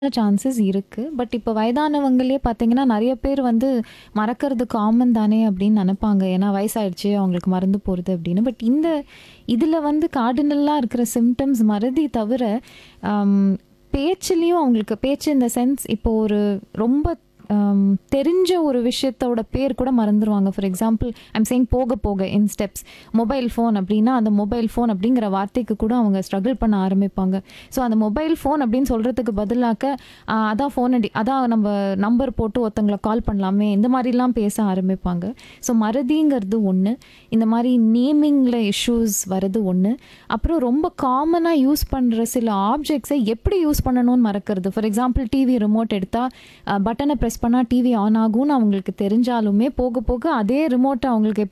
Chances இருக்கு. But இப்ப வயதானவங்களே பார்த்தீங்கன்னா, நெறைய பேர் வந்து மறக்கறது காமன் தானே அப்படின்னு நெனைப்பாங்க. ஏன்னா வயசாயிடுச்சு, அவங்களுக்கு மறந்து போறது அப்படின்னு. பட் இந்த இதுல வந்து கார்டினலா இருக்கிற சிம்ப்டம்ஸ் மறதி தவிர, அம் பேச்சுலயும் அவங்களுக்கு பேச்சு இன் த சென்ஸ் இப்போ ஒரு ரொம்ப அம் தெரிஞ்ச ஒரு விஷயத்தோட பேர் கூட மறந்துருவாங்க. ஃபார் எக்ஸாம்பிள் ஐம் சேயிங் போக போக இன் ஸ்டெப்ஸ். மொபைல் ஃபோன் அப்படின்னா, அந்த மொபைல் ஃபோன் அப்படிங்கிற வார்த்தைக்கு கூட அவங்க ஸ்ட்ரகிள் பண்ண ஆரம்பிப்பாங்க. ஸோ அந்த மொபைல் ஃபோன் அப்படின்னு சொல்றதுக்கு பதிலாக்க, அ அதான் ஃபோன் அடி அதான் நம்ம நம்பர் போட்டு ஒருத்தங்கள கால் பண்ணலாமே, இந்த மாரிலாம் பேச ஆரம்பிப்பாங்க. ஸோ மறதிங்கிறது ஒண்ணு. இந்த மாரி நேமிங்ல இஷ்யூஸ் வரது ஒண்ணு. அப்புறம் ரொம்ப காமனா யூஸ் பண்ற சில ஆப்ஜெக்ட்ஸை எப்படி யூஸ் பண்ணணும்னு மறக்கறது. ஃபார் எக்ஸாம்பிள் டிவி ரிமோட் எடுத்தா, அ பட்டன பிரஸ் பண்ணா டிவி ஆன் ஆகும்னு அவங்களுக்கு தெரிஞ்சாலுமே, போக போக அதே ரிமோட்ட அவங்களுக்கு